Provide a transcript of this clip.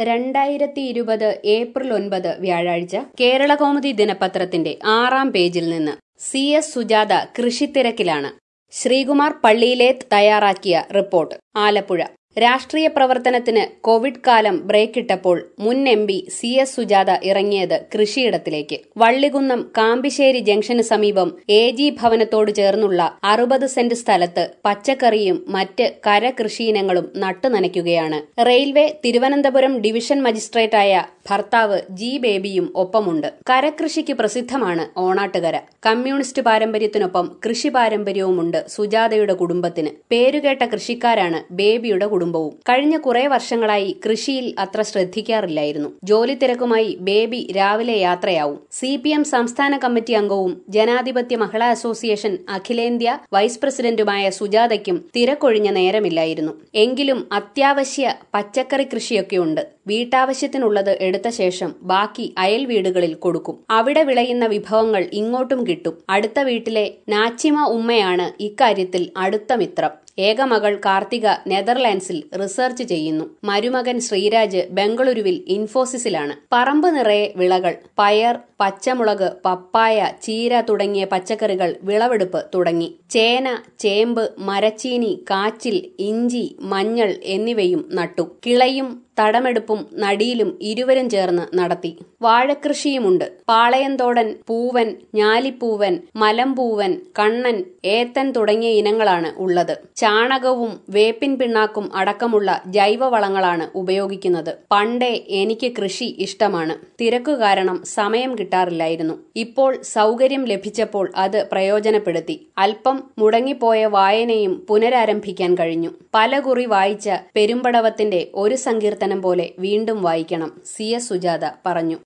രണ്ടായിരത്തി ഇരുപത് ഏപ്രിൽ ഒൻപത് വ്യാഴാഴ്ച കേരളകൗമുദി ദിനപത്രത്തിന്റെ ആറാം പേജിൽ നിന്ന് സി എസ് സുജാത കൃഷിത്തിരക്കിലാണ് ശ്രീകുമാർ പള്ളിയിലേത്ത് തയ്യാറാക്കിയ റിപ്പോർട്ട് ആലപ്പുഴ രാഷ്ട്രീയ പ്രവർത്തനത്തിന് കോവിഡ് കാലം ബ്രേക്കിട്ടപ്പോൾ മുൻ M P C S Sujatha ഇറങ്ങിയത് കൃഷിയിടത്തിലേക്ക് വള്ളികുന്നം കാമ്പിശ്ശേരി ജംഗ്ഷന് സമീപം എ ജി ഭവനത്തോട് ചേർന്നുള്ള അറുപത് സെന്റ് സ്ഥലത്ത് പച്ചക്കറിയും മറ്റ് കരകൃഷിയിനങ്ങളും നട്ടുനനയ്ക്കുകയാണ് റെയിൽവേ തിരുവനന്തപുരം ഡിവിഷൻ മജിസ്ട്രേറ്റായ ഭർത്താവ് ജി ബേബിയും ഒപ്പമുണ്ട് കരകൃഷിക്ക് പ്രസിദ്ധമാണ് ഓണാട്ടുകര കമ്മ്യൂണിസ്റ്റ് പാരമ്പര്യത്തിനൊപ്പം കൃഷി പാരമ്പര്യവുമുണ്ട് സുജാതയുടെ കുടുംബത്തിന് പേരുകേട്ട കൃഷിക്കാരാണ് ബേബിയുടെ കുടുംബവും കഴിഞ്ഞ കുറെ വർഷങ്ങളായി കൃഷിയിൽ അത്ര ശ്രദ്ധിക്കാറില്ലായിരുന്നു ജോലി തിരക്കുമായി ബേബി രാവിലെ യാത്രയാവും സി പി എം സംസ്ഥാന കമ്മിറ്റി അംഗവും ജനാധിപത്യ മഹിളാ അസോസിയേഷൻ അഖിലേന്ത്യാ വൈസ് പ്രസിഡന്റുമായ സുജാതയ്ക്കും തിരക്കൊഴിഞ്ഞ നേരമില്ലായിരുന്നു എങ്കിലും അത്യാവശ്യ പച്ചക്കറി കൃഷിയൊക്കെയുണ്ട് വീട്ടാവശ്യത്തിനുള്ളത് എടുത്ത ശേഷം ബാക്കി അയൽ വീടുകളിൽ കൊടുക്കും അവിടെ വിളയുന്ന വിഭവങ്ങൾ ഇങ്ങോട്ടും കിട്ടും അടുത്ത വീട്ടിലെ നാച്ചിമ ഉമ്മയാണ് ഇക്കാര്യത്തിൽ അടുത്ത മിത്രം ഏകമകൾ കാർത്തിക നെതർലാൻഡ്സിൽ റിസർച്ച് ചെയ്യുന്നു മരുമകൻ ശ്രീരാജ് ബംഗളൂരുവിൽ ഇൻഫോസിസിലാണ് പറമ്പ് നിറയെ വിളകൾ പയർ പച്ചമുളക് പപ്പായ ചീര തുടങ്ങിയ പച്ചക്കറികൾ വിളവെടുപ്പ് തുടങ്ങി ചേന ചേമ്പ് മരച്ചീനി കാച്ചിൽ ഇഞ്ചി മഞ്ഞൾ എന്നിവയും നട്ടു കിളയും തടമെടുപ്പും നടിയിലും ഇരുവരും ചേർന്ന് നടത്തി വാഴക്കൃഷിയുമുണ്ട് പാളയന്തോടൻ പൂവൻ ഞാലിപ്പൂവൻ മലമ്പൂവൻ കണ്ണൻ ഏത്തൻ തുടങ്ങിയ ഇനങ്ങളാണ് ഉള്ളത് ചാണകവും വേപ്പിൻ പിണ്ണാക്കും അടക്കമുള്ള ജൈവവളങ്ങളാണ് ഉപയോഗിക്കുന്നത് പണ്ടേ എനിക്ക് കൃഷി ഇഷ്ടമാണ് തിരക്കു കാരണം സമയം കിട്ടാറില്ലായിരുന്നു ഇപ്പോൾ സൗകര്യം ലഭിച്ചപ്പോൾ അത് പ്രയോജനപ്പെടുത്തി അല്പം മുടങ്ങിപ്പോയ വായനയും പുനരാരംഭിക്കാൻ കഴിഞ്ഞു പലകുറി വായിച്ച പെരുമ്പടവത്തിന്റെ ഒരു സങ്കീർത്തനം പോലെ വീണ്ടും വായിക്കണം സി എസ് സുജാത പറഞ്ഞു